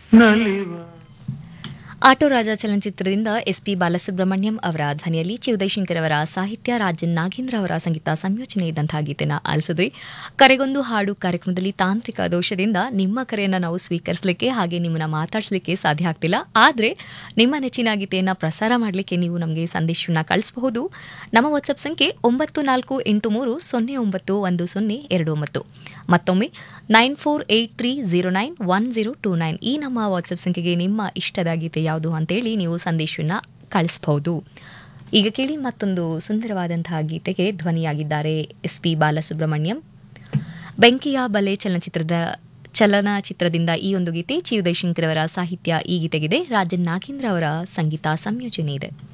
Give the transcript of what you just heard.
ನಲಿವ ಆಟೋ ರಾಜ ಚಲನಚಿತ್ರದಿಂದ S P Balasubrahmanyam ಅವರ ಧ್ವನಿಯಲ್ಲಿ ಚಿ ಉದಯಶಂಕರ್ ಅವರ ಸಾಹಿತ್ಯ ರಾಜನ್ ನಾಗೇಂದ್ರ ಅವರ ಸಂಗೀತ ಸಂಯೋಜನೆ ಇದ್ದಂತಹ ಗೀತೆನ ಆಲಿಸಿದ್ರಿ ಕರೆಗೊಂದು ಹಾಡು ಕಾರ್ಯಕ್ರಮದಲ್ಲಿ ತಾಂತ್ರಿಕ ದೋಷದಿಂದ ನಿಮ್ಮ ಕರೆಯನ್ನು ನಾವು ಸ್ವೀಕರಿಸಲಿಕ್ಕೆ ಹಾಗೆ ನಿಮ್ಮನ್ನ ಮಾತಾಡಿಸಲಿಕ್ಕೆ ಸಾಧ್ಯ ಆಗ್ತಿಲ್ಲ ಆದರೆ ನಿಮ್ಮ ನೆಚ್ಚಿನ ಗೀತೆಯನ್ನು ಪ್ರಸಾರ ಮಾಡಲಿಕ್ಕೆ ನೀವು ನಮಗೆ ಸಂದೇಶವನ್ನು ಕಳಿಸಬಹುದು ನಮ್ಮ ವಾಟ್ಸಪ್ ಸಂಖ್ಯೆ ಒಂಬತ್ತು ನಾಲ್ಕು ಎಂಟು ಮೂರು ಸೊನ್ನೆ ಒಂಬತ್ತು ಒಂದು ಸೊನ್ನೆ ಎರಡು ಒಂಬತ್ತು ಮತ್ತೊಮ್ಮೆ nine four eight three zero nine one zero two nine ಈ ನಮ್ಮ ವಾಟ್ಸಪ್ ಸಂಖ್ಯೆಗೆ ನಿಮ್ಮ ಇಷ್ಟದ ಗೀತೆ ಯಾವುದು ಅಂತೇಳಿ ನೀವು ಸಂದೇಶವನ್ನು ಕಳಿಸಬಹುದು ಈಗ ಕೇಳಿ ಮತ್ತೊಂದು ಸುಂದರವಾದಂತಹ ಗೀತೆಗೆ ಧ್ವನಿಯಾಗಿದ್ದಾರೆ ಎಸ್ ಪಿ ಬಾಲಸುಬ್ರಹ್ಮಣ್ಯಂ ಬೆಂಕಿಯ ಬಲೆ ಚಲನಚಿತ್ರದ ಚಲನಚಿತ್ರದಿಂದ ಈ ಒಂದು ಗೀತೆ ಚಿ ಉದಯಶಂಕರ್ ಅವರ ಸಾಹಿತ್ಯ ಈ ಗೀತೆಗಿದೆ ರಾಜನ್ ನಾಗೇಂದ್ರ ಅವರ ಸಂಗೀತ ಸಂಯೋಜನೆ ಇದೆ